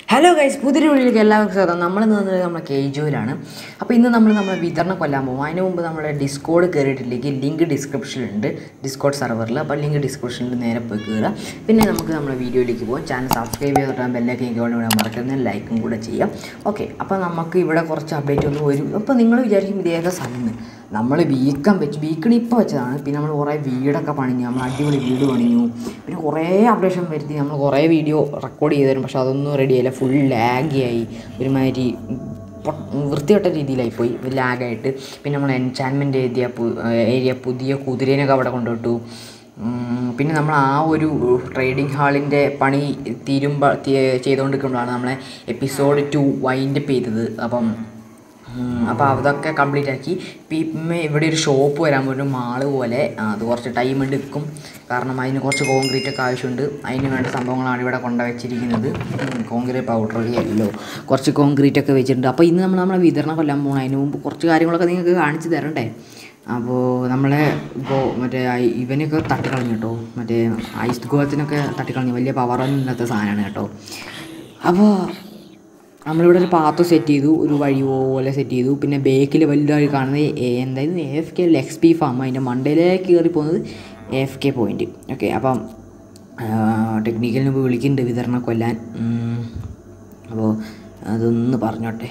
Hello guys പുതിയൊരു വീഡിയോയിലേക്ക് എല്ലാവർക്കും സ്വാഗതം നമ്മൾ ഇന്ന് വന്നത് നമ്മുടെ കേജുവിലാണ് അപ്പോൾ ഇന്ന് നമ്മൾ നമ്മുടെ വിതരണം കൊല്ലാൻ പോകും അതിന് മുമ്പ് നമ്മുടെ ഡിസ്കോഡ് കയറിയിട്ടില്ലെങ്കിൽ ലിങ്ക് ഡിസ്ക്രിപ്ഷനിലുണ്ട് ഡിസ്കോഡ് സെർവറിൽ അപ്പോൾ ലിങ്ക് ഡിസ്ക്രിപ്ഷനിൽ നേരെ പോയി കയറുക പിന്നെ നമുക്ക് നമ്മുടെ വീഡിയോയിലേക്ക് പോകാം ചാനൽ സബ്സ്ക്രൈബ് ചെയ്തിട്ട് ബെല്ലൊക്കെ എനിക്ക് ഇവിടെ മറക്കുന്നത് ലൈക്കും കൂടെ ചെയ്യാം ഓക്കെ അപ്പോൾ നമുക്ക് ഇവിടെ കുറച്ച് അപ്ഡേറ്റ് ഒന്നും വരും അപ്പോൾ നിങ്ങൾ വിചാരിക്കും ഇതേതാ സ്ഥലം നമ്മൾ വീക്കം വെച്ച് വീക്കണി ഇപ്പോൾ വെച്ചതാണ് പിന്നെ നമ്മൾ കുറേ വീടൊക്കെ പണിഞ്ഞു നമ്മൾ അടിപൊളി വീട് പണിഞ്ഞു പിന്നെ കുറേ അപ്ഡേഷൻ വരുത്തി നമ്മൾ കുറേ വീഡിയോ റെക്കോർഡ് ചെയ്തു തരും പക്ഷെ അതൊന്നും റെഡി ആയില്ല ഫുൾ ലാഗിയായി ഒരുമാതിരി പൊ- വൃത്തികെട്ട രീതിയിലായിപ്പോയി ലാഗായിട്ട് പിന്നെ നമ്മൾ എൻചാൻമെൻറ്റ് ഏരിയ ഏരിയ പുതിയ കുതിരേനൊക്കെ അവിടെ കൊണ്ടുവിട്ടു ഉം, പിന്നെ നമ്മൾ ആ ഒരു ട്രേഡിംഗ് ഹാളിൻ്റെ പണി തീരുമ്പോൾ ചെയ്തുകൊണ്ടിരിക്കുമ്പോഴാണ് നമ്മളെ എപ്പിസോഡ് ടു വൈൻഡപ്പ് ചെയ്തത് അപ്പം ഉം, അപ്പോൾ അതൊക്കെ കംപ്ലീറ്റ് ആക്കി പിന്നെ ഇവിടെ ഒരു ഷോപ്പ് വരാൻ പോകും ഒരു മാള് പോലെ ആ, അത് കുറച്ച് ടൈം എടുക്കും കാരണം അതിന് കുറച്ച് കോൺക്രീറ്റ് ഒക്കെ ആവശ്യമുണ്ട് അതിന് വേണ്ട സംഭവങ്ങളാണ് ഇവിടെ കൊണ്ടുവച്ചിരിക്കുന്നത് കോൺക്രീറ്റ് പൗഡർ യെല്ലോ കുറച്ച് കോൺക്രീറ്റ് ഒക്കെ വെച്ചിട്ടുണ്ട് അപ്പോൾ ഇന്ന് നമ്മൾ നമ്മളെ വിതരണം കൊല്ലാൻ പോകണം അതിന് മുമ്പ് കുറച്ച് കാര്യങ്ങളൊക്കെ നിങ്ങൾക്ക് കാണിച്ചു തരണ്ടേ അപ്പോൾ നമ്മളെ ഇപ്പോൾ മറ്റേ ഐ- ഇവനൊക്കെ തട്ടിക്കളഞ്ഞു കേട്ടോ മറ്റേ ഐസ് ഗോഹത്തിനൊക്കെ തട്ടിക്കളഞ്ഞു വലിയ പവറൊന്നും ഇല്ലാത്ത സാധനമാണ് കേട്ടോ അപ്പോൾ നമ്മളിവിടെ ഒരു പാത്ത് സെറ്റ് ചെയ്തു ഒരു വഴി പോലെ സെറ്റ് ചെയ്തു പിന്നെ ബേക്കിൽ വലുതായി കാണുന്നത് എ- എന്തായിരുന്നു A F K X P farm അതിൻ്റെ മണ്ടയിലേക്ക് കയറി പോകുന്നത് A F K point okay അപ്പം ടെക്നിക്കലിന് ഇപ്പോൾ വിളിക്കുന്നുണ്ട് വിതരണം കൊല്ലാൻ ഉം. അപ്പോൾ അതൊന്ന് പറഞ്ഞോട്ടെ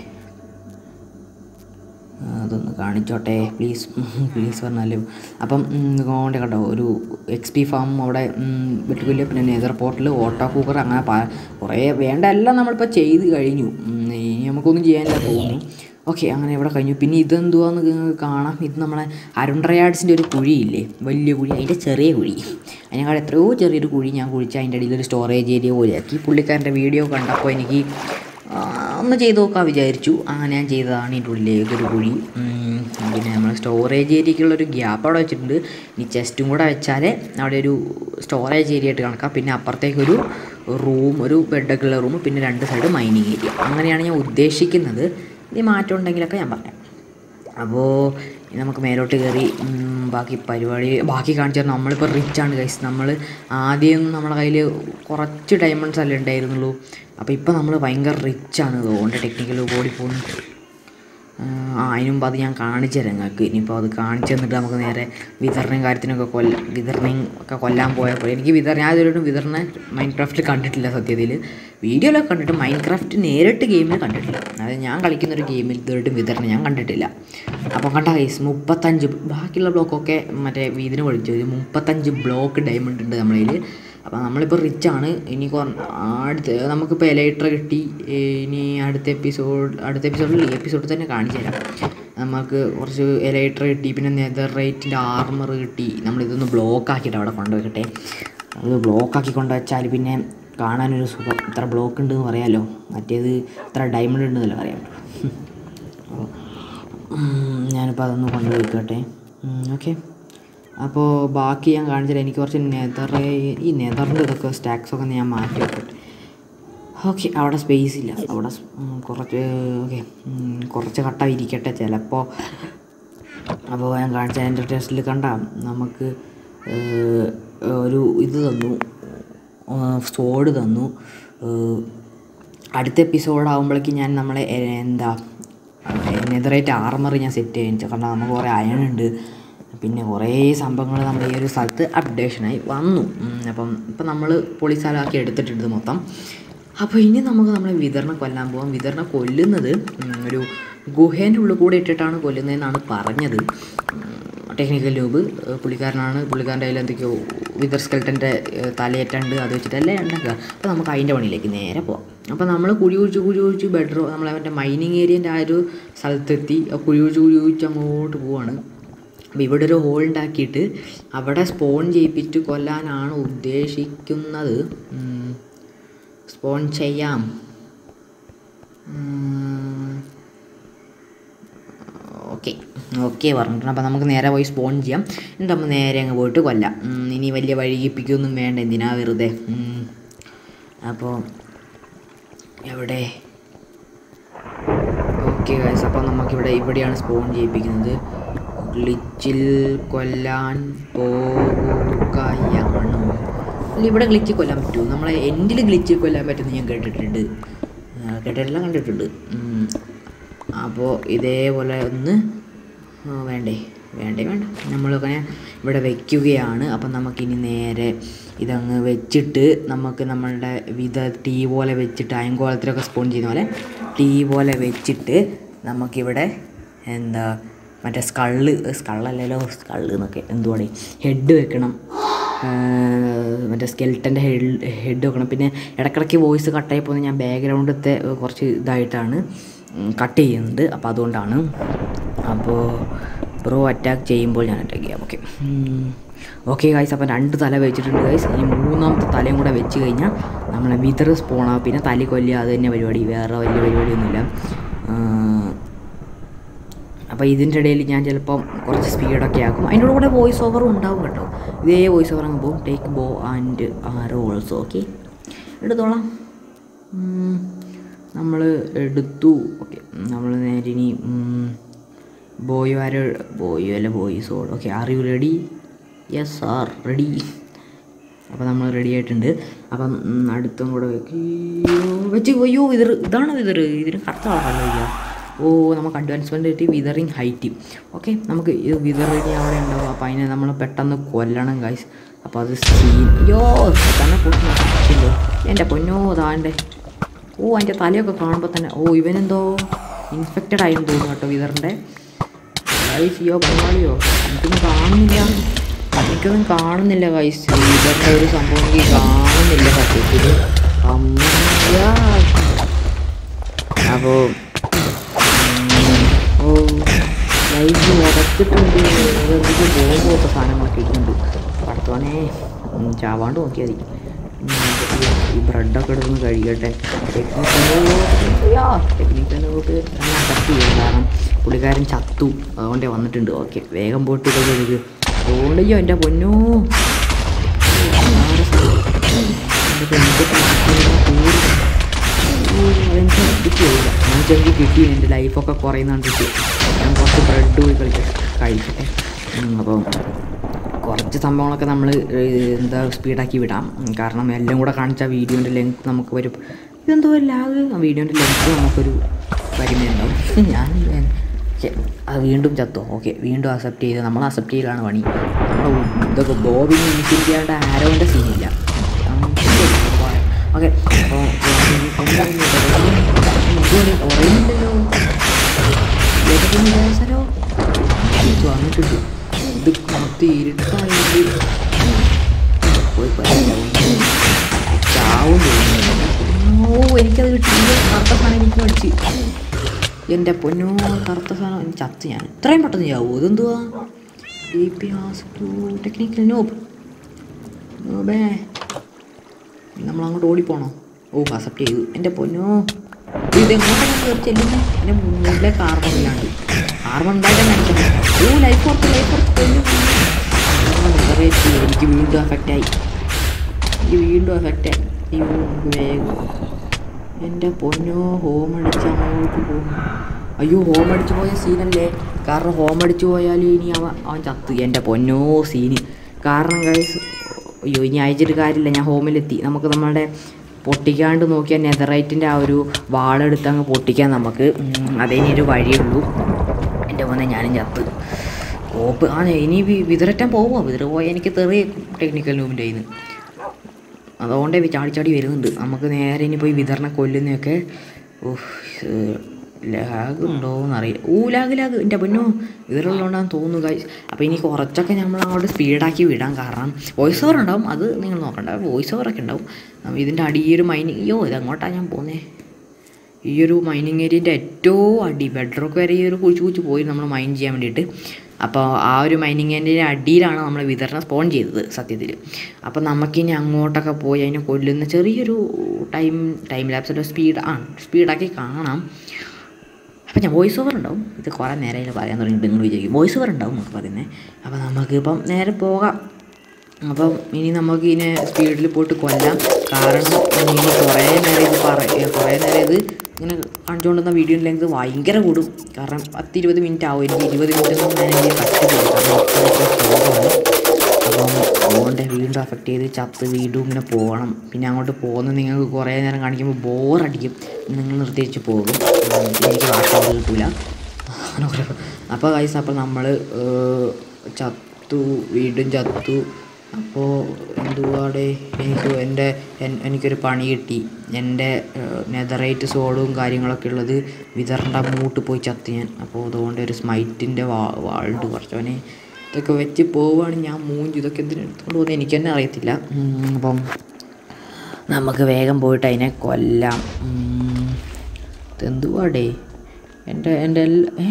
അതൊന്ന് കാണിച്ചോട്ടെ പ്ലീസ് പ്ലീസ് പറഞ്ഞാലും അപ്പം കൊണ്ട് കണ്ടോ ഒരു എക്സ് പി ഫാം അവിടെ വെട്ടുകല്ല് പിന്നെ നെതർ പോർട്ടൽ ഓട്ടോ കൂക്കർ അങ്ങനെ പ കുറേ വേണ്ട എല്ലാം നമ്മളിപ്പോൾ ചെയ്ത് കഴിഞ്ഞു ഉം, ഇനി നമുക്കൊന്നും ചെയ്യാനില്ല തോന്നുന്നു ഓക്കെ അങ്ങനെ ഇവിടെ കഴിഞ്ഞു പിന്നെ ഇതെന്തുവാന്ന് നിങ്ങൾക്ക് കാണാം ഇത് നമ്മളെ അരുണ്ടറയാഡ്സിൻ്റെ ഒരു കുഴിയില്ലേ വലിയ കുഴി അതിൻ്റെ ചെറിയ കുഴി അതിനേക്കാൾ എത്രയോ ചെറിയൊരു കുഴി ഞാൻ കുഴിച്ച് അതിൻ്റെ അടിയിൽ ഒരു സ്റ്റോറേജ് ഏരിയ പോലെയാക്കി പുള്ളിക്കാരൻ്റെ വീഡിയോ കണ്ടപ്പോൾ എനിക്ക് ആ, ഒന്ന് ചെയ്ത് നോക്കാൻ വിചാരിച്ചു അങ്ങനെ ഞാൻ ചെയ്തതാണ് ഇതിൻ്റെ ഉള്ളിലേക്ക് ഒരു കുഴി ഉം, പിന്നെ നമ്മൾ സ്റ്റോറേജ് ഏരിയക്കുള്ളൊരു ഗ്യാപ്പ് അവിടെ വെച്ചിട്ടുണ്ട് ഇനി ചെസ്റ്റും കൂടെ വെച്ചാൽ അവിടെ ഒരു സ്റ്റോറേജ് ഏരിയ ആയിട്ട് കണക്കാം പിന്നെ അപ്പുറത്തേക്കൊരു റൂം ഒരു ബെഡൊക്കെ ഉള്ള റൂം പിന്നെ രണ്ട് സൈഡ് മൈനിങ് ഏരിയ അങ്ങനെയാണ് ഞാൻ ഉദ്ദേശിക്കുന്നത് ഇനി മാറ്റം ഉണ്ടെങ്കിലൊക്കെ ഞാൻ പറയാം അപ്പോൾ ഇനി നമുക്ക് മേലോട്ട് കയറി ഉം, ബാക്കി പരിപാടി ബാക്കി കാണിച്ചു തരാം നമ്മളിപ്പോൾ റിച്ച് ആണ് ഗൈസ് നമ്മൾ ആദ്യം നമ്മളെ കയ്യിൽ കുറച്ച് ഡയമണ്ട്സ് അല്ലേ ഉണ്ടായിരുന്നുള്ളൂ അപ്പോൾ ഇപ്പോൾ നമ്മൾ ഭയങ്കര റിച്ചാണ് അതുകൊണ്ട് ടെക്നിക്കൽ ബോഡി പോകുന്നു ആ അതിന് മുമ്പ് അത് ഞാൻ കാണിച്ചു തരാം നിങ്ങൾക്ക് ഇനിയിപ്പോൾ അത് കാണിച്ചു തന്നിട്ട് നമുക്ക് നേരെ വിതരണയും കാര്യത്തിനൊക്കെ കൊല്ല വിതരണയും ഒക്കെ കൊല്ലാൻ പോയപ്പോൾ എനിക്ക് വിതർ ഞാൻ ഇതുവരെയും വിതരണ മൈൻഡ് ക്രാഫ്റ്റിൽ കണ്ടിട്ടില്ല സത്യത്തിൽ വീഡിയോയിലൊക്കെ കണ്ടിട്ട് മൈൻഡ് ക്രാഫ്റ്റ് നേരിട്ട് ഗെയിമിൽ കണ്ടിട്ടില്ല അതായത് ഞാൻ കളിക്കുന്ന ഒരു ഗെയിമിൽ ഇതുവരെയും വിതരണം ഞാൻ കണ്ടിട്ടില്ല അപ്പോൾ കണ്ട കേസ് മുപ്പത്തഞ്ച് ബാക്കിയുള്ള ബ്ലോക്കൊക്കെ മറ്റേ വീതിന് പഠിച്ചു ഒരു മുപ്പത്തഞ്ച് ബ്ലോക്ക് ഡയമണ്ട് ഉണ്ട് നമ്മളതിൽ അപ്പോൾ നമ്മളിപ്പോൾ റിച്ചാണ് ഇനി കൊ അടുത്ത നമുക്കിപ്പോൾ എലൈട്ര കിട്ടി ഏ, ഇനി അടുത്ത എപ്പിസോഡ് അടുത്ത എപ്പിസോഡിൽ ഈ എപ്പിസോഡിൽ തന്നെ കാണിച്ചു തരാം നമുക്ക് കുറച്ച് എലൈട്ര കിട്ടി പിന്നെ നെതർ റേറ്റിൻ്റെ ആർമർ കിട്ടി നമ്മളിതൊന്ന് ബ്ലോക്ക് ആക്കിയിട്ട് അവിടെ കൊണ്ടുവയ്ക്കട്ടെ അത് ബ്ലോക്ക് ആക്കി കൊണ്ടുവച്ചാൽ പിന്നെ കാണാനൊരു സുഖം ഇത്ര ബ്ലോക്ക് ഉണ്ടെന്ന് പറയാമല്ലോ മറ്റേത് ഇത്ര ഡയമണ്ട് ഉണ്ടെന്നല്ലോ പറയാം അപ്പോൾ ഉം, ഞാനിപ്പോൾ അതൊന്ന് കൊണ്ടുപോയിക്കോട്ടെ ഓക്കെ അപ്പോൾ ബാക്കി ഞാൻ കാണിച്ചാൽ എനിക്ക് കുറച്ച് നെതർ ഈ നെതറിൻ്റെ ഇതൊക്കെ സ്റ്റാക്സൊക്കെ ഒന്ന് ഞാൻ മാറ്റി വെക്കട്ടെ ഓക്കെ അവിടെ സ്പേസ് ഇല്ല അവിടെ സ്- ഉം, കുറച്ച് ഓക്കെ കുറച്ച് കട്ട ഇരിക്കട്ടെ ചിലപ്പോൾ അപ്പോൾ ഞാൻ കാണിച്ച എൻ്റെ ടെസ്റ്റിൽ കണ്ട നമുക്ക് ഏഹ്, ഒരു ഇത് തന്നു സോഡ് തന്നു ഏഹ്, അടുത്ത എപ്പിസോഡ് ആകുമ്പോഴേക്കും ഞാൻ നമ്മളെ എ- എന്താ നെതറേറ്റ് ആർമർ ഞാൻ സെറ്റ് ചെയ്യാൻ കാരണം നമുക്ക് കുറേ അയൺ ഉണ്ട് പിന്നെ കുറേ സംഭവങ്ങൾ നമ്മുടെ ഈ ഒരു സ്ഥലത്ത് അപ്ഡേഷനായി വന്നു ഉം, അപ്പം ഇപ്പം നമ്മൾ പൊളിസാലാക്കി എടുത്തിട്ടുണ്ട് മൊത്തം അപ്പോൾ ഇനി നമുക്ക് നമ്മളെ വിതരണം കൊല്ലാൻ പോകാം വിതരണം കൊല്ലുന്നത് ഉം, ഒരു ഗുഹേൻ്റെ ഉള്ളിൽ കൂടെ ഇട്ടിട്ടാണ് കൊല്ലുന്നതെന്നാണ് പറഞ്ഞത് ടെക്നിക്കൽ ലൂബ് പുള്ളിക്കാരനാണ് പുള്ളിക്കാരൻ്റെ കയ്യിൽ എന്തൊക്കെയോ വിതർ സ്കെൽട്ടൻ്റെ തലയേറ്റുണ്ട് അത് വെച്ചിട്ടല്ലേ ഉണ്ടാക്കുക അപ്പോൾ നമുക്ക് അതിൻ്റെ പണിയിലേക്ക് നേരെ പോവാം അപ്പോൾ നമ്മൾ കുഴി കുഴിച്ച് കുഴി കുഴിച്ച് ബെഡ്റോ നമ്മളെ മറ്റേ മൈനിങ് ഏരിയൻ്റെ ആ ഒരു സ്ഥലത്തെത്തി ആ കുഴി കുഴിച്ച് കുഴി കുഴിച്ച് അങ്ങോട്ട് പോവാണ് അപ്പോൾ ഇവിടെ ഒരു ഹോൾ ഉണ്ടാക്കിയിട്ട് അവിടെ സ്പോൺ ചെയ്യിപ്പിച്ച് കൊല്ലാനാണ് ഉദ്ദേശിക്കുന്നത് ഉം. സ്പോൺ ചെയ്യാം ഓക്കെ ഓക്കെ പറഞ്ഞിട്ടുണ്ട് അപ്പോൾ നമുക്ക് നേരെ പോയി സ്പോൺ ചെയ്യാം എന്നിട്ട് നമ്മൾ നേരെ അങ്ങ് പോയിട്ട് കൊല്ലാം ഉം, ഇനി വലിയ വഴുകിപ്പിക്കൊന്നും വേണ്ട എന്തിനാ വെറുതെ ഉം. അപ്പോൾ എവിടെ ഓക്കെ ഗൈസ് അപ്പോൾ നമുക്കിവിടെ ഇവിടെയാണ് സ്പോൺ ചെയ്യിപ്പിക്കുന്നത് ഗ്ലിച്ചിൽ കൊല്ലാൻ പോവുകയാണ് അല്ല ഇവിടെ ഗ്ലിച്ച് കൊല്ലാൻ പറ്റുമോ നമ്മളെ എൻഡിൽ ഗ്ലിച്ച് കൊല്ലാൻ പറ്റുമെന്ന് ഞാൻ കേട്ടിട്ടുണ്ട് കേട്ടെല്ലാം കണ്ടിട്ടുണ്ട് ഉം. അപ്പോൾ ഇതേപോലെ ഒന്ന് ആ, വേണ്ടേ വേണ്ടേ വേണ്ട നമ്മളിങ്ങനെ ഇവിടെ വയ്ക്കുകയാണ് അപ്പം നമുക്കിനി നേരെ ഇതങ്ങ് വെച്ചിട്ട് നമുക്ക് നമ്മളുടെ വിധ ടീ പോലെ വെച്ചിട്ട് അയങ്കോളത്തിലൊക്കെ സ്പൂൺ ചെയ്യുന്ന പോലെ ടീ പോലെ വെച്ചിട്ട് നമുക്കിവിടെ എന്താ മറ്റേ സ്കള്ള് സ്കള്ളല്ലല്ലോ സ്കള്ള് എന്നൊക്കെ എന്തുവാണ് ഹെഡ് വെക്കണം ആഹ് മറ്റേ സ്കെൽട്ടൻ്റെ ഹെഡ് ഹെഡ് വെക്കണം പിന്നെ ഇടയ്ക്കിടയ്ക്ക് വോയിസ് കട്ടായി പോകുന്നത് ഞാൻ ബാക്ക്ഗ്രൗണ്ടത്തെ കുറച്ച് ഇതായിട്ടാണ് കട്ട് ചെയ്യുന്നത് അപ്പോൾ അതുകൊണ്ടാണ് അപ്പോൾ ബ്രോ അറ്റാക്ക് ചെയ്യുമ്പോൾ ഞാൻ അറ്റാക്ക് ചെയ്യാം ഓക്കെ ഓക്കെ ഗൈസ് അപ്പം രണ്ട് തല വെച്ചിട്ടുണ്ട് ഗൈസ് ഇനി മൂന്നാമത്തെ തലയും കൂടെ വെച്ച് കഴിഞ്ഞാൽ നമ്മളെ വിതർ സ്പോണാ പിന്നെ തലി കൊല്ലുക അത് തന്നെ പരിപാടി വേറെ വലിയ പരിപാടിയൊന്നുമില്ല ആഹ് അപ്പോൾ ഇതിൻ്റെ ഇടയിൽ ഞാൻ ചിലപ്പം കുറച്ച് സ്പീഡൊക്കെ ആക്കും അതിൻ്റെ കൂടെ വോയിസ് ഓവറും ഉണ്ടാവും കേട്ടോ ഇതേ വോയിസ് ഓവർ അങ്ങ് പോകും take bow and arrow also okay എടുത്തോളാം നമ്മൾ എടുത്തു ഓക്കെ നമ്മൾ നേരെ ഇനി ബോയോ ആരോ ബോയോ അല്ല boys all okay are you ready yes are ready അപ്പോൾ നമ്മൾ റെഡി ആയിട്ടുണ്ട് അപ്പം ഉം, അടുത്തും കൂടെ വെക്കോ വെച്ച് അയ്യോ വിതർ ഇതാണ് വിതർ ഇതിന് കറക്റ്റ് കളറല്ല വയ്ക്കുക ഓ നമുക്ക് അഡ്വാൻസ്മെൻറ്റ് കിട്ടി വിതറിങ് ഹൈറ്റ് ഓക്കെ നമുക്ക് ഇത് വിതർ ഇനി അവിടെ ഉണ്ടാവും അപ്പോൾ അതിനെ നമ്മൾ പെട്ടെന്ന് കൊല്ലണം ഗൈസ് അപ്പോൾ അത് സീൻ അയ്യോ തന്നെ പൊട്ടി നശിപ്പിച്ചല്ലോ എൻ്റെ പൊന്നോ താൻ്റെ ഓ അതിൻ്റെ തലയൊക്കെ കാണുമ്പോൾ തന്നെ ഓ ഇവനെന്തോ ഇൻഫെക്റ്റഡ് ആയെന്ന് തോന്നുന്നു കേട്ടോ വിതറിൻ്റെ ഗൈസിയോ പങ്കാളിയോ എനിക്കൊന്നും കാണുന്നില്ല എനിക്കൊന്നും കാണുന്നില്ല ഗൈസ് ഇതൊക്കെ ഒരു സംഭവം എനിക്ക് കാണുന്നില്ല സത്യത്തിൽ അമ്മ അപ്പോൾ ഓ ലൈഫ് ഉറച്ചിട്ടുണ്ട് എന്തൊക്കെ ബോംബ് ഒക്കെ സാധനങ്ങളൊക്കെ ഇട്ടുണ്ട് പടത്തോനെ ഉം, ചാവാണ്ട് നോക്കിയാൽ മതി ഉം, ഈ ബ്രെഡൊക്കെ എടുത്തൊന്ന് കഴിക്കട്ടെ ടെക്നിക്കലോട്ട് അക്സെപ്റ്റ് ചെയ്യാം കാരണം പുള്ളിക്കാരൻ ചത്തു അതുകൊണ്ടേ വന്നിട്ടുണ്ട് ഓക്കെ വേഗം പോയിട്ട് ഇതൊക്കെ എടുക്ക് ഓടയ്യോ എൻ്റെ പൊന്നോ അതെനിക്ക് കിട്ടിയില്ല എനിക്കെനിക്ക് കിട്ടി എൻ്റെ ലൈഫൊക്കെ കുറയുന്നുണ്ടിട്ട് ഞാൻ കുറച്ച് ബ്രെഡ് പോയി കളിക്ക കഴിക്കട്ടെ ഉം, അപ്പം കുറച്ച് സംഭവങ്ങളൊക്കെ നമ്മൾ എന്താ സ്പീഡാക്കി വിടാം ഉം, കാരണം എല്ലാം കൂടെ കാണിച്ച വീഡിയോൻ്റെ ലെങ്ത് നമുക്ക് വരും ഇതെന്തോ ലാഗ് വീഡിയോൻ്റെ ലെങ്ത് നമുക്കൊരു പരിമിതി ഉണ്ടാവും ഞാൻ ഓക്കെ അത് വീണ്ടും ചത്തോ ഓക്കെ വീണ്ടും അക്സെപ്റ്റ് ചെയ്ത് നമ്മൾ അക്സെപ്റ്റ് ചെയ്യലാണ് പണി നമ്മൾ ഇതൊക്കെ ബോബിന് ഇൻഫിനിറ്റിയാണ്ട് ആരോൻ്റെ സീനില്ല ഓക്കെ അപ്പോൾ ഉറയുന്നില്ലല്ലോ ഏതൊക്കെ വിചാരിച്ചാലോ വന്നിട്ടുണ്ട് ഇത് കത്തി ഇരുട്ടായിട്ട് പോയി പറയാം ചാവും തോന്നുന്നു ഓ എനിക്കത് കിട്ടി കറുത്ത സാധനം എനിക്ക് മേടിച്ച് എൻ്റെ പൊന്നോ കറുത്ത സാധനം എനിക്ക് ചത്ത് ഞാൻ ഇത്രയും പെട്ടെന്ന് ചാവോ ഇതെന്തുവാ D P has to technical noob നോബേ നമ്മൾ അങ്ങോട്ട് ഓടിപ്പോണോ ഓ അക്സെപ്റ്റ് ചെയ്തു എൻ്റെ പൊന്നോ ഇത് എങ്ങോട്ടാണ് കയറി ചെല്ലുന്നത് എൻ്റെ മുന്നിലെ കാർബൺ ഇല്ലാണ്ട് കാർബൺ ഉണ്ടായിട്ട് മനസ്സിലായി ഓ ലൈഫ് ഓർത്ത് ലൈഫ് ഓർത്ത് എനിക്ക് വീണ്ടും അഫക്റ്റ് ആയി എനിക്ക് വീണ്ടും അഫക്റ്റ് ആയി അയ്യോ നമുക്ക് വേഗം എൻ്റെ പൊന്നോ ഹോം അടിച്ച് അങ്ങോട്ട് പോകും അയ്യോ ഹോം അടിച്ച് പോയ സീനല്ലേ കാരണം ഹോം അടിച്ച് പോയാൽ ഇനി അവൻ അവൻ ചത്ത് എൻ്റെ പൊന്നോ സീന് കാരണം ഗൈസ് അയ്യോ ഇനി അയച്ചിട്ട് കാര്യമില്ല ഞാൻ ഹോമിലെത്തി നമുക്ക് നമ്മളുടെ പൊട്ടിക്കാണ്ട് നോക്കിയാൽ നെതറൈറ്റിൻ്റെ ആ ഒരു വാളെടുത്ത് അങ്ങ് പൊട്ടിക്കാൻ നമുക്ക് ഉം, അതേ ഇനി ഒരു വഴിയുള്ളൂ എൻ്റെ മോനെ ഞാനും ചത്ത് ഓപ്പ് ആ ഇനി വി- വിതററ്റാൻ പോവുമോ വിതറ് പോയാൽ എനിക്ക് തെറിയ ടെക്നിക്കൽ നൂബിൻ്റെ കയ്യിൽ നിന്ന് അതുകൊണ്ടേ വി- ചാടി ചാടി വരുന്നുണ്ട് നമുക്ക് നേരെ ഇനി പോയി വിതരണം കൊല്ലുന്നതൊക്കെ ലാഗ് ഉണ്ടോയെന്ന് അറിയില്ല ഊ ലാഗ് ലാഗ് എൻ്റെ പൊന്നോ ഇതിലുള്ളതുകൊണ്ടാന്ന് തോന്നുന്നു ഗൈസ് അപ്പോൾ ഇനി കുറച്ചൊക്കെ നമ്മൾ അങ്ങോട്ട് സ്പീഡാക്കി വിടാം കാരണം വോയിസ് ഓവർ ഉണ്ടാവും അത് നിങ്ങൾ നോക്കണ്ട വോയിസ് ഓവറൊക്കെ ഉണ്ടാവും അപ്പം ഇതിൻ്റെ അടിയൊരു മൈനിങ് അയ്യോ ഇതെങ്ങോട്ടാണ് ഞാൻ പോകുന്നത് ഈ ഒരു മൈനിങ് ഏരിയൻ്റെ ഏറ്റവും അടി ബെഡ്റോക്ക് വരെ ഈ ഒരു കുഴിച്ച് കുഴിച്ച് പോയി നമ്മൾ മൈൻ ചെയ്യാൻ വേണ്ടിയിട്ട് അപ്പോൾ ആ ഒരു മൈനിങ് ഏരിയൻ്റെ അടിയിലാണ് നമ്മൾ വിതരണം സ്പോൺ ചെയ്തത് സത്യത്തിൽ അപ്പോൾ നമുക്കിനി അങ്ങോട്ടൊക്കെ പോയി അതിനെ കൊല്ലുന്ന ചെറിയൊരു ടൈം ടൈം ലാപ്സിൻ്റെ സ്പീഡ് ആ സ്പീഡാക്കി കാണാം അപ്പോൾ ഞാൻ വോയിസ് ഓവർ ഉണ്ടാവും ഇത് കുറേ നേരമായിട്ട് പറയാൻ തുടങ്ങിയിട്ട് നിങ്ങൾ വിചാരിക്കും വോയിസ് ഓവർ ഉണ്ടാവും എന്നൊക്കെ പറയുന്നത് അപ്പോൾ നമുക്കിപ്പം നേരെ പോകാം അപ്പം ഇനി നമുക്ക് ഇതിനെ സ്പീഡിൽ പോയിട്ട് കൊല്ലാം കാരണം ഇനി കുറേ നേരം ഇത് പറ കുറേ നേരം ഇത് ഇങ്ങനെ കാണിച്ചുകൊണ്ടുവന്ന വീഡിയോ ലെങ്ത് ഭയങ്കര കൂടും കാരണം പത്ത് ഇരുപത് മിനിറ്റ് ആവും എനിക്ക് ഇരുപത് മിനിറ്റ് ഒന്നും ഞാൻ എനിക്ക് പറ്റത്തില്ല കാരണം അത്രയ്ക്ക് സ്ലോവാണ് അപ്പം അതുകൊണ്ട് വീണ്ടും അഫക്റ്റ് ചെയ്ത് ചത്ത് വീണ്ടും ഇങ്ങനെ പോകണം പിന്നെ അങ്ങോട്ട് പോകുന്ന നിങ്ങൾക്ക് കുറേ നേരം കാണിക്കുമ്പോൾ ബോറടിക്കും നിങ്ങൾ നിർത്തിവെച്ച് പോകും ഉം, പിന്നെ എനിക്ക് വാഷ് കിട്ടില്ല അങ്ങനെ കുറേ അപ്പോൾ കൈസ് അപ്പോൾ നമ്മൾ ചത്തു വീണ്ടും ചത്തു അപ്പോൾ എന്തുവാടെ എനിക്ക് എൻ്റെ എൻ- എനിക്കൊരു പണി കിട്ടി എൻ്റെ നെതറൈറ്റ് സോഡും കാര്യങ്ങളൊക്കെ ഉള്ളത് വിതറിൻ്റെ മൂട്ട് പോയി ചത്ത് ഞാൻ അപ്പോൾ അതുകൊണ്ട് ഒരു സ്മൈറ്റിൻ്റെ വാ വാളുണ്ട് കുറച്ചവനെ ഇതൊക്കെ വെച്ച് പോവുകയാണെങ്കിൽ ഞാൻ മൂഞ്ചു ഇതൊക്കെ എന്തിനു എടുത്തുകൊണ്ട് പോകുന്നത് എനിക്ക് തന്നെ അറിയത്തില്ല ഉം, അപ്പം നമുക്ക് വേഗം പോയിട്ട് അതിനെ കൊല്ലാം ഉം, ഇതെന്തുവാടേ എൻ്റെ എൻ്റെ എല്ലാ ഏ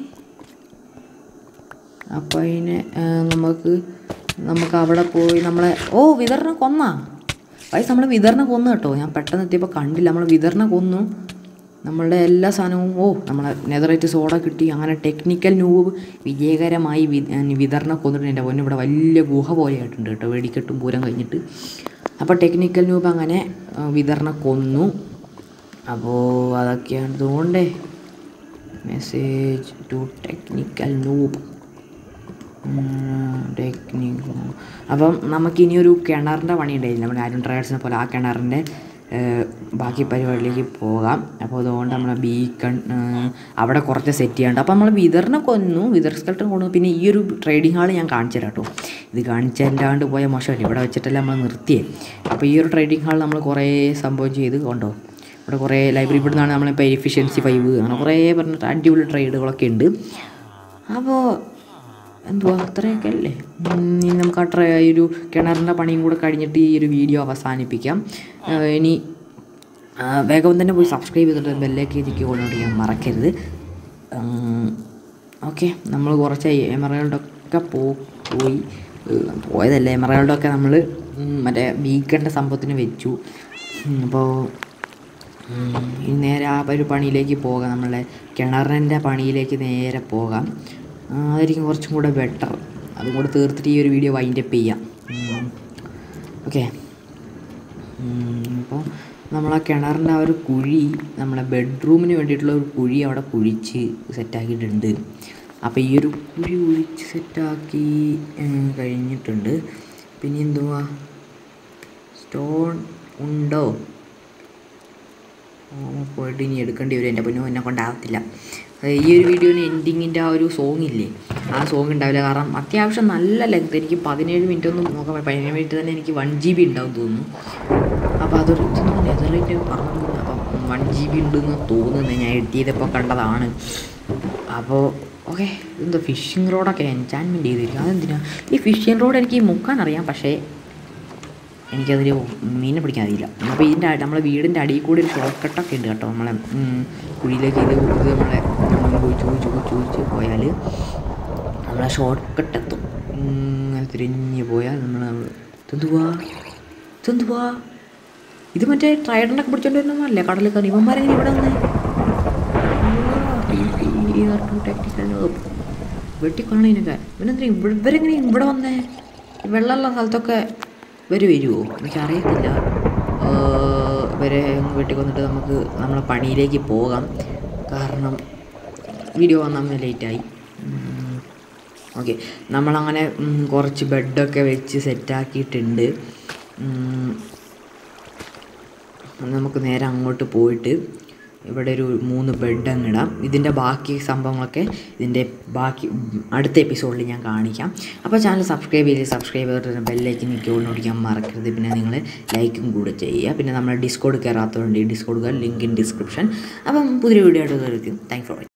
അപ്പോൾ അതിനെ ആ, നമുക്ക് നമുക്ക് അവിടെ പോയി നമ്മളെ ഓ വിതറിനെ കൊന്നാ വയസ്സ് നമ്മൾ വിതറിനെ കൊന്നു കേട്ടോ ഞാൻ പെട്ടെന്ന് എത്തിയപ്പോൾ കണ്ടില്ല നമ്മൾ വിതറിനെ കൊന്നു നമ്മളുടെ എല്ലാ സാധനവും ഓ നമ്മളെ നെതറേറ്റ് സോഡ കിട്ടി അങ്ങനെ ടെക്നിക്കൽ നൂവ് വിജയകരമായി വി വിതറിനെ കൊന്നിട്ട് എൻ്റെ പൊന്നു ഇവിടെ വലിയ ഗുഹ പോലെ ആയിട്ടുണ്ട് കേട്ടോ വെടിക്കെട്ടും പൂരം കഴിഞ്ഞിട്ട് അപ്പോൾ ടെക്നിക്കൽ നൂബ് അങ്ങനെ ആ, വിതറിനെ കൊന്നു അപ്പോൾ അതൊക്കെയാണ് ഇതുകൊണ്ടേ message to technical noob technique അപ്പം നമുക്കിനി ഒരു കിണറിൻ്റെ പണി ഉണ്ടായില്ല നമ്മുടെ ആരും ട്രേഡ്സിനെ പോലെ ആ കിണറിൻ്റെ ഏഹ്, ബാക്കി പരിപാടിയിലേക്ക് പോകാം അപ്പോൾ അതുകൊണ്ട് നമ്മളെ ബീക്കൺ ഏഹ്, അവിടെ കുറച്ച് സെറ്റ് ചെയ്യാണ്ട് അപ്പോൾ നമ്മൾ വിതറിനെ കൊന്നു വിതർ സ്കൾട്ടൻ കൊന്നു പിന്നെ ഈ ഒരു ട്രേഡിംഗ് ഹാൾ ഞാൻ കാണിച്ചു തരാം കേട്ടോ ഇത് കാണിച്ചല്ലാണ്ട് പോയ മോശമല്ലേ ഇവിടെ വെച്ചിട്ടല്ല നമ്മൾ നിർത്തിയേ അപ്പോൾ ഈ ഒരു ട്രേഡിംഗ് ഹാൾ നമ്മൾ കുറേ സംഭവം ചെയ്ത് കൊണ്ടോ ഇവിടെ കുറേ ലൈബ്രറി ഇവിടെ നിന്നാണ് നമ്മളിപ്പോൾ എഫിഷ്യൻസി ഫൈവ് അങ്ങനെ കുറേ പറഞ്ഞിട്ട് അടിപൊളി ട്രേഡുകളൊക്കെ ഉണ്ട് അപ്പോൾ എന്തുവാ അത്രയൊക്കെ അല്ലേ ഉം, ഇനി നമുക്ക് ആ ട്രേ ഈ ഒരു കിണറിൻ്റെ പണിയും കൂടെ കഴിഞ്ഞിട്ട് ഈ ഒരു വീഡിയോ അവസാനിപ്പിക്കാം ആ, ഇനി ആ, വേഗം തന്നെ പോയി സബ്സ്ക്രൈബ് ചെയ്തിട്ട് ബെല്ലേക്ക് ഇതിക്ക് കൊണ്ടുപോയി മറക്കരുത് ഓക്കെ നമ്മൾ കുറച്ച് എമറകളുടെയൊക്കെ പോ പോയി ഏഹ്, പോയതല്ല എമറകളുടെയൊക്കെ നമ്മൾ മറ്റേ വീക്കെൻ്റെ സംഭവത്തിന് വെച്ചു അപ്പോൾ ഇനി നേരെ ആ ഒരു പണിയിലേക്ക് പോകാം നമ്മളെ കിണറിൻ്റെ പണിയിലേക്ക് നേരെ പോകാം ആ, അതായിരിക്കും കുറച്ചും കൂടെ ബെറ്റർ അതും കൂടെ തീർത്തിട്ട് ഈ ഒരു വീഡിയോ വൈൻഡപ്പ് ചെയ്യാം ഓക്കെ അപ്പോൾ നമ്മൾ ആ കിണറിൻ്റെ ആ ഒരു കുഴി നമ്മളെ ബെഡ്റൂമിന് വേണ്ടിയിട്ടുള്ള ഒരു കുഴി അവിടെ കുഴിച്ച് സെറ്റാക്കിയിട്ടുണ്ട് അപ്പോൾ ഈ ഒരു കുഴി കുഴിച്ച് സെറ്റാക്കി കഴിഞ്ഞിട്ടുണ്ട് പിന്നെ എന്തുവാ സ്റ്റോൺ ഉണ്ടോ ഓ പോയിട്ട് ഇനി എടുക്കേണ്ടി വരും എൻ്റെ പൊന്നു എന്നെ കൊണ്ടാകത്തില്ല അത് ഈ ഒരു വീഡിയോന് എൻഡിങ്ങിൻ്റെ ആ ഒരു സോങ് ഇല്ലേ ആ സോങ് ഉണ്ടാവില്ല കാരണം അത്യാവശ്യം നല്ല ലെങ്ത് എനിക്ക് പതിനേഴ് മിനിറ്റ് ഒന്നും നോക്കാൻ പറ്റില്ല. പതിനേഴ് മിനിറ്റ് തന്നെ എനിക്ക് വൺ ജി ബി ഉണ്ടാവും തോന്നുന്നു അപ്പോൾ അതൊരു നെതറിൻ്റെ പറഞ്ഞു അപ്പം വൺ ജി ബി ഉണ്ടെന്ന് തോന്നുന്നത് ഞാൻ എഡിറ്റ് ചെയ്തപ്പോൾ കണ്ടതാണ് അപ്പോൾ ഓക്കെ ഇതെന്താ ഫിഷിംഗ് റോഡൊക്കെ എൻചാൻമെൻറ്റ് ചെയ്തിരിക്കും അതെന്തിനാ ഈ ഫിഷിംഗ് റോഡ് എനിക്ക് മുക്കാൻ അറിയാം പക്ഷേ എനിക്കതിൽ മീനെ പിടിക്കാൻ അറിയില്ല അപ്പോൾ ഇതിൻ്റെ അടി- നമ്മളെ വീടിൻ്റെ അടിയിൽ കൂടി ഒരു ഷോർട്ട് കട്ടൊക്കെ ഉണ്ട് കേട്ടോ നമ്മളെ ഉം, കുഴിയിലേക്ക് ഇത് ഇത് നമ്മളെ നമ്മൾ ചോദിച്ചു ചോദിച്ചു ചോദിച്ച് പോയാൽ നമ്മളെ ഷോർട്ട് കട്ട് എത്തും ഇങ്ങനെ തിരിഞ്ഞ് പോയാൽ നമ്മൾ ഇതെന്തുവാ ഇതെന്തുവാ ഇത് മറ്റേ ട്രൈഡനൊക്കെ പിടിച്ചോണ്ട് വരുന്നതല്ലേ കടലിൽ കയറി ഇവന്മാരെങ്ങനെ ഇവിടെ വന്നേ ടെക്നിക്കൽ വെട്ടിക്കൊള്ളതിനൊക്കെ ഇവനെന്തിനാ ഇവിടെ ഇവരെങ്ങനെ ഇവിടെ വന്നേ ഈ വെള്ളമുള്ള സ്ഥലത്തൊക്കെ ഇവർ വരുമോ എനിക്കറിയത്തില്ല ഏർ ഇവരെ അങ്ങ് വെട്ടിക്കൊന്നിട്ട് നമുക്ക് നമ്മളെ പണിയിലേക്ക് പോകാം കാരണം വീഡിയോ വന്നാൽ ലേറ്റായി ഓക്കെ നമ്മളങ്ങനെ ഉം, കുറച്ച് ബെഡൊക്കെ വെച്ച് സെറ്റാക്കിയിട്ടുണ്ട് ഉം, നമുക്ക് നേരെ അങ്ങോട്ട് പോയിട്ട് ഇവിടെ ഒരു മൂന്ന് ബെഡ് അങ്ങ് ഇടാം ഇതിൻ്റെ ബാക്കി സംഭവങ്ങളൊക്കെ ഇതിൻ്റെ ബാക്കി ഉം, അടുത്ത എപ്പിസോഡിൽ ഞാൻ കാണിക്കാം അപ്പോൾ ചാനൽ സബ്സ്ക്രൈബ് ചെയ്ത് സബ്സ്ക്രൈബ് ചെയ്തിട്ട് ബെല്ലേക്ക് നിൽക്കി ഓടിക്കാൻ മറക്കരുത് പിന്നെ നിങ്ങൾ ലൈക്കും കൂടെ ചെയ്യുക പിന്നെ നമ്മൾ ഡിസ്കോഡ് കയറാത്തതുകൊണ്ട് ഡിസ്കോഡ് ലിങ്ക് ഇൻ ഡിസ്ക്രിപ്ഷൻ അപ്പം പുതിയ വീഡിയോ ആയിട്ട് കയറിക്കും താങ്ക് ഫോർ